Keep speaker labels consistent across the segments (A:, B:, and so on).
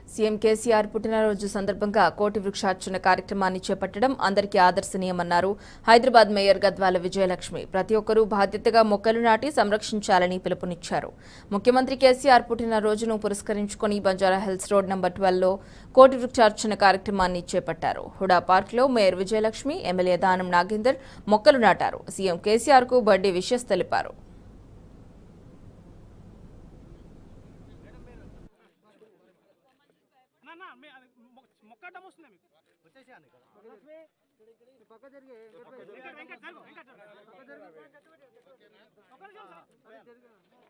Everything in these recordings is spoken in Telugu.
A: సీఎం కేసీఆర్ పుట్టినరోజు సందర్భంగా కోటి వృక్షార్చన కార్యక్రమాన్ని చేపట్టడం అందరికీ ఆదర్శనీయమన్నారు హైదరాబాద్ మేయర్ గద్వాల విజయలక్ష్మి ప్రతి ఒక్కరూ బాధ్యతగా మొక్కలు నాటి సంరక్షించాలని పిలుపునిచ్చారు ముఖ్యమంత్రి కేసీఆర్ పుట్టినరోజును పురస్కరించుకుని బంజారా హిల్స్ రోడ్ నంబర్ ట్వెల్వ్లో కోటి వృక్షార్చన కార్యక్రమాన్ని చేపట్టారు హుడా పార్క్లో మేయర్ విజయలక్ష్మి ఎమ్మెల్యే దానం నాగేందర్ మొక్కలు నాటారు సీఎం కేసీఆర్కు బర్త్డే విషెస్ తెలిపారు
B: నా మీ అది మొ- మొక్కటం వస్తుంది మీకు వచ్చేసాను పక్క జరిగే వెంకట్ జరుగు, వెంకట్ జరుగు. ఒక్క నిమిషం సార్.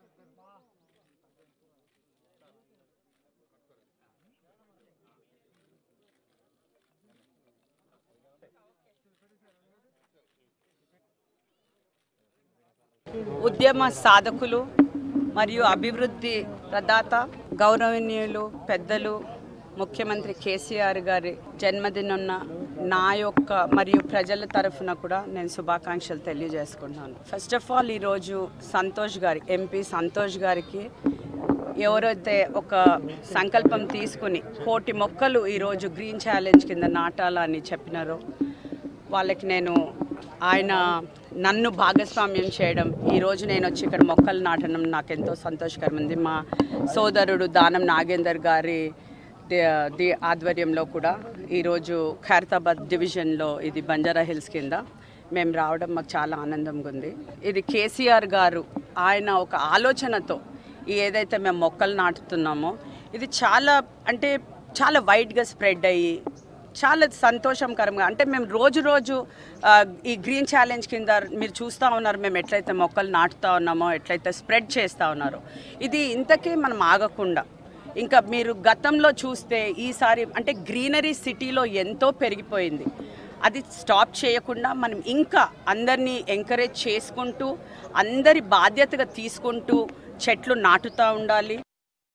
C: ఉద్యమ సాధకులు మరియు అభివృద్ధి ప్రదాత గౌరవనీయులు పెద్దలు ముఖ్యమంత్రి కేసీఆర్ గారి జన్మదినున్న నా యొక్క మరియు ప్రజల తరఫున కూడా నేను శుభాకాంక్షలు తెలియజేసుకుంటున్నాను ఫస్ట్ ఆఫ్ ఆల్ ఈరోజు సంతోష్ గారి ఎంపీ సంతోష్ గారికి ఎవరైతే ఒక సంకల్పం తీసుకుని కోటి మొక్కలు ఈరోజు గ్రీన్ ఛాలెంజ్ కింద నాటాలని చెప్పినారో వాళ్ళకి నేను ఆయన నన్ను భాగస్వామ్యం చేయడం ఈరోజు నేను వచ్చి ఇక్కడ మొక్కలు నాటడం నాకు ఎంతో సంతోషకరం ఉంది మా సోదరుడు దానం నాగేందర్ గారి ది- ది ఆధ్వర్యంలో కూడా ఈరోజు ఖైరతాబాద్ డివిజన్లో ఇది బంజారా హిల్స్ కింద మేము రావడం మాకు చాలా ఆనందంగా ఉంది ఇది కేసీఆర్ గారు ఆయన ఒక ఆలోచనతో ఈ ఏదైతే మేము మొక్కలు నాటుతున్నామో ఇది చాలా అంటే చాలా వైడ్గా స్ప్రెడ్ అయ్యి చాలా సంతోషకరంగా అంటే మేము రోజు రోజు ఆ, ఈ గ్రీన్ ఛాలెంజ్ కింద మీరు చూస్తూ ఉన్నారు మేము ఎట్లయితే మొక్కలు నాటుతూ ఉన్నామో ఎట్లయితే స్ప్రెడ్ చేస్తూ ఉన్నారో ఇది ఇంతకీ మనం ఆగకుండా ఇంకా మీరు గతంలో చూస్తే ఈసారి అంటే గ్రీనరీ సిటీలో ఎంతో పెరిగిపోయింది అది స్టాప్ చేయకుండా మనం ఇంకా అందరినీ ఎంకరేజ్ చేసుకుంటూ అందరి బాధ్యతగా తీసుకుంటూ చెట్లు నాటుతూ ఉండాలి